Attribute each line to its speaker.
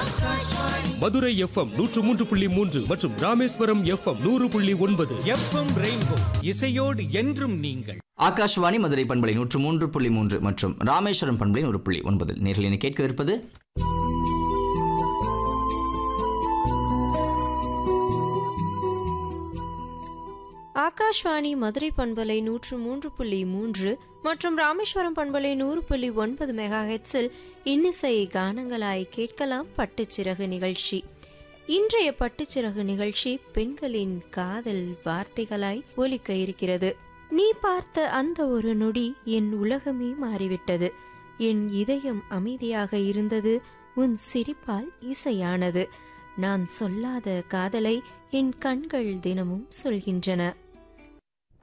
Speaker 1: Madurai FM நூற்று மூன்று புள்ளி மூன்று மற்றும் ராமேஸ்வரம் எஃப்எம் நூறு புள்ளி ஒன்பது
Speaker 2: எஃப்எம் ரெயின்போ இசையோடு என்றும் நீங்கள்
Speaker 3: ஆகாஷ்வாணி மதுரை பண்பலை நூற்று மூன்று புள்ளி மூன்று மற்றும் ராமேஸ்வரம் பண்பலை ஒரு புள்ளி ஒன்பது நேர்களில் கேட்கவிருப்பது
Speaker 4: ஆகாஷ்வாணி மதுரை பண்பலை நூற்று மூன்று புள்ளி மூன்று மற்றும் ராமேஸ்வரம் பண்பலை நூறு புள்ளி ஒன்பது மெகா ஹெட்ஸில் இன்னிசை கானங்களாய் கேட்கலாம் பட்டுச்சிறகு நிகழ்ச்சி இன்றைய பட்டுச்சிறகு நிகழ்ச்சி பெண்களின் காதல் வார்த்தைகளாய் ஒலிக்க இருக்கிறது நீ பார்த்த அந்த ஒரு நொடி என் உலகமே மாறிவிட்டது என் இதயம் அமைதியாக இருந்தது உன் சிரிப்பால் இசையானது நான் சொல்லாத காதலை என் கண்கள் தினமும் சொல்கின்றன